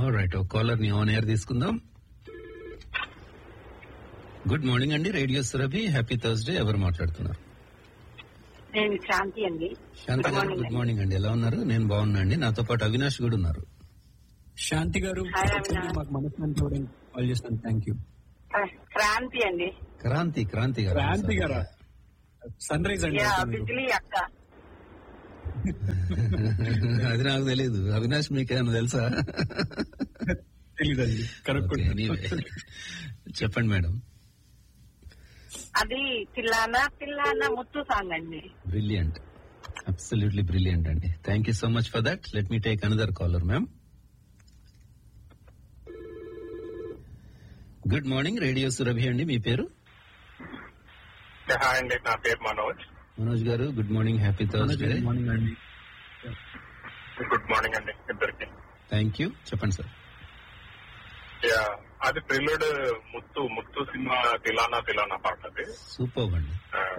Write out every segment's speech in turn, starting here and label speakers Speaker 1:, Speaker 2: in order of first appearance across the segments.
Speaker 1: Right ఒక caller ని on air తీసుకుందాం గుడ్ మార్నింగ్ అండి రేడియో సురభి హ్యాపీ థర్స్డే ఎవరు మాట్లాడుతున్నారు
Speaker 2: నేను శాంతి అండి
Speaker 1: Shanti
Speaker 2: Good
Speaker 1: garu
Speaker 2: morning
Speaker 1: good morning అండి ఎలా ఉన్నారు నేను బాగున్నా అండి నాతో పాటు అవినాష్ కూడా ఉన్నారు
Speaker 3: శాంతి గారు
Speaker 2: Hi,
Speaker 3: actually
Speaker 2: Ravina.
Speaker 3: మాకు మనశ్శాంతి చూడడానికి కాల్ చేస్తాను థ్యాంక్ యూ
Speaker 2: ఆ, క్రాంతి అండి
Speaker 1: క్రాంతి క్రాంతి గారు
Speaker 3: క్రాంతి గారా సన్ రైజ్ అండి
Speaker 2: యా
Speaker 3: అయితే మీరు.
Speaker 2: బిజిలీ అక్క
Speaker 1: అది నాకు తెలియదు అవినాష్ మీకేమైనా తెలుసా
Speaker 3: తెలీదండి కరెక్ట్
Speaker 1: Okay, anyway. చెప్పండి మేడం
Speaker 2: అది తిల్లానా తిల్లానా ముత్తు సాంగ్ అండి
Speaker 1: బ్రిలియంట్ అబ్సల్యూట్లీ బ్రిలియంట్ అండి thank you so much for that let me take another caller ma'am good morning radio Surabhi అండి మీ పేరు
Speaker 4: హాయ్ అండి నా పేరు Manoj
Speaker 1: Manoj garu good morning happy Thursday
Speaker 3: good morning అండి
Speaker 4: గుడ్ మార్నింగ్ అండి ఇద్దరికి
Speaker 1: థ్యాంక్ యూ చెప్పండి సార్
Speaker 4: యా, అది ప్రిల్లుడ్ ముత్తు ముత్తు సినిమా తిలానా తిలానా పాట అది
Speaker 1: సూపర్ అండి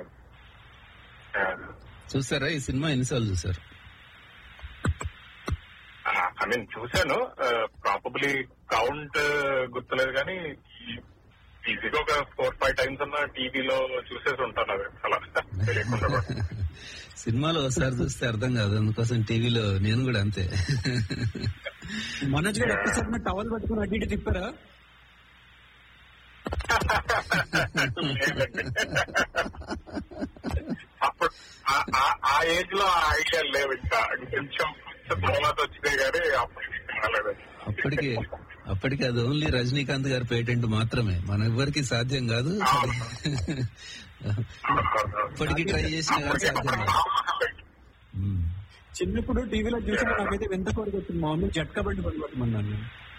Speaker 1: చూసారా ఈ సినిమా ఎన్నిసార్లు చూసారు
Speaker 4: ఐ మీన్ చూశాను ప్రాబబ్లీ కౌంట్ గుర్తులేదు కానీ ఈజీగా ఒక ఫోర్ ఫైవ్ టైమ్స్ అన్న టీవీలో చూసేసి ఉంటాను అది అలా తెలియకుండా కూడా.
Speaker 1: సినిమాలో ఒకసారి చూస్తే అర్థం కాదు అందుకోసం టీవీలో నేను కూడా అంతే
Speaker 3: మనోజ్ గారు ఒక్కసారి మీరు టవల్ పట్టుకుని అడ్డు ఇటు తిప్పారా
Speaker 4: లేదండి. అప్పుడు ఆ- ఆ- ఆ ఏజ్ లో ఆ ఐడియా లేవు ఇంకా కొంచెం కొంచెం తర్వాత వచ్చినాయి కానీ అప్పుడు రాలేదండి.
Speaker 1: అప్పటికి అప్పటికి అది ఓన్లీ రజనీకాంత్ గారి పేటెంట్ మాత్రమే మన ఎవ్వరికి సాధ్యం కాదు ఇప్పటికి ట్రై చేసినా కానీ సాధ్యం కాదు మ్మ్.
Speaker 3: చిన్నప్పుడు టీవీలో చూసిన నాకైతే వింత కోరిక వచ్చింది మా మమ్మీ జట్కా బండి పట్టుకోమన్నాను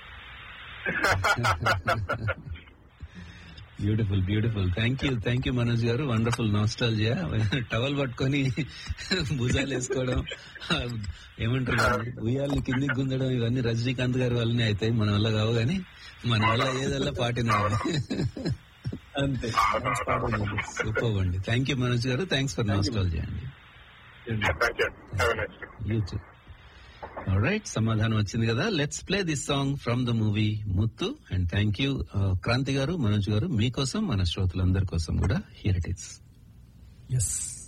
Speaker 1: beautiful beautiful thank you thank you Manoj garu wonderful nostalgia towel పట్టుకొని భుజాలు వేసుకోవడం ఏమంటారు దాన్ని? ఉయ్యాలని కిందికి గుంజడం ఇవన్నీ రజనీకాంత్ గారి వల్లనే అవుతాయి మన వల్ల కావు కానీ మన వల్ల ఏదల్లా పాటినా
Speaker 3: అంతే
Speaker 1: సూపర్ అండి thank you Manoj garu thanks for nostalgia అండి
Speaker 4: thank you have a nice day.
Speaker 1: You too right సమాధానం వచ్చింది కదా let's play this song from the movie Muthu and thank you Kranthi garu Manoj గారు మీకోసం మన శ్రోతలందరి కోసం కూడా హియర్ ఇట్ ఇస్
Speaker 3: ఎస్